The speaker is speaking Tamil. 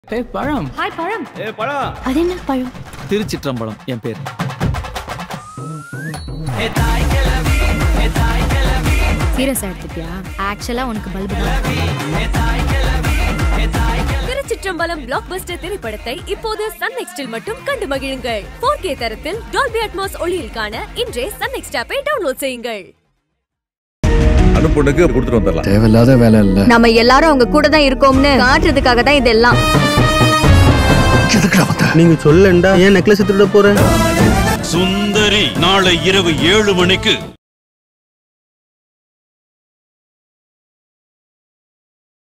ஏய் பழம் ஹாய் பழம் ஏ பழம் அது என்ன பழம் திருச்சிற்றம்பலம் என் பேர் சீரியஸா எடுத்துட்டியா ஆக்சுவலா உனக்கு பல்பு தான் திருச்சிற்றம்பலம் பிளாக் பஸ்டர் திரைப்படத்தை இப்போது சன் நெக்ஸ்டில் மட்டும் கண்டு மகிழுங்கள் 4K தரத்தில் டால்பி அட்மாஸ் ஒளியில் காண இன்றே சன் நெக்ஸ்ட் ஆப்பை டவுன்லோட் செய்யுங்கள் அனுப்புனுக்கு கொடுத்துட்டு வந்துடலாம் தேவையில்லாத வேலை இல்ல நம்ம எல்லாரும் அவங்க கூட தான் இருக்கோம்னு காட்டுறதுக்காக தான் இதெல்லாம் எதுக்குடா வந்த நீங்க சொல்லண்டா ஏன் நெக்லஸ் திருட போற சுந்தரி நாளை இரவு ஏழு மணிக்கு